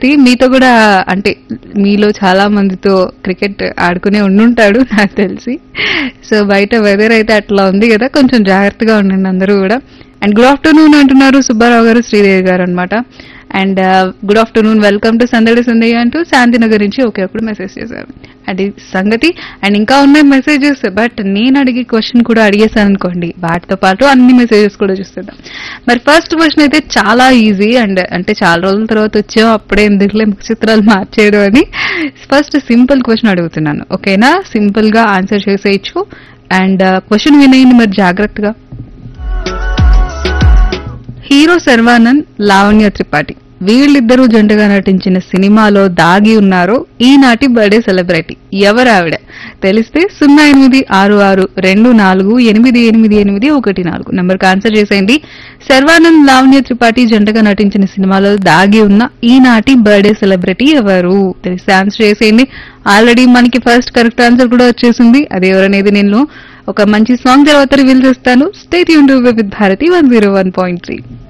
three మీతో కూడా అంటే మీలో చాలా మందితో క్రికెట్ ఆడుకునే ఉండుంటాడు నాకు తెలిసి సో బయట వెదర్ అయితే అట్లా ఉంది కదా కొంచెం జాగ్రత్తగా ఉండండి అందరూ కూడా అండ్ గుడ్ ఆఫ్టర్నూన్ అంటున్నారు సుబ్బారావు గారు శ్రీదేవి గారు అనమాట and good afternoon welcome to Sandadi సందయ్య అంటూ శాంతినగర్ నుంచి ఒకే ఒకడు మెసేజ్ చేశారు అది సంగతి అండ్ ఇంకా ఉన్నాయి మెసేజెస్ బట్ నేను అడిగే క్వశ్చన్ కూడా అడిగేశాను అనుకోండి వాటితో పాటు అన్ని మెసేజెస్ కూడా చూస్తున్నాం మరి ఫస్ట్ క్వశ్చన్ అయితే చాలా ఈజీ అండ్ అంటే చాలా రోజుల తర్వాత వచ్చాం అప్పుడే ఎందుకులే ముఖ చిత్రాలు మార్చేయడం అని ఫస్ట్ సింపుల్ క్వశ్చన్ అడుగుతున్నాను ఓకేనా సింపుల్ గా ఆన్సర్ చేసేయచ్చు అండ్ క్వశ్చన్ వినేయండి మరి జాగ్రత్తగా హీరో శర్వానంద్ లావణ్య త్రిపాఠి వీళ్ళిద్దరూ జంటగా నటించిన సినిమాలో దాగి ఉన్నారు ఈనాటి బర్త్డే సెలబ్రిటీ ఎవరు ఆవిడ తెలిస్తే సున్నా ఎనిమిది ఆరు ఆరు రెండు నాలుగు ఎనిమిది ఎనిమిది ఎనిమిది ఒకటి నాలుగు నంబర్కి ఆన్సర్ చేసేయండి శర్వానంద్ లావణ్య త్రిపాఠి జంటగా నటించిన సినిమాలో దాగి ఉన్న ఈనాటి బర్త్డే సెలబ్రిటీ ఎవరు తెలిస్తే ఆన్సర్ చేసేయండి ఆల్రెడీ మనకి ఫస్ట్ కరెక్ట్ ఆన్సర్ కూడా వచ్చేసింది అది ఎవరనేది నేను ఒక మంచి సాంగ్ తర్వాత రివీల్ చేస్తాను స్టేట్ యూన్ with Bharathi one zero one point three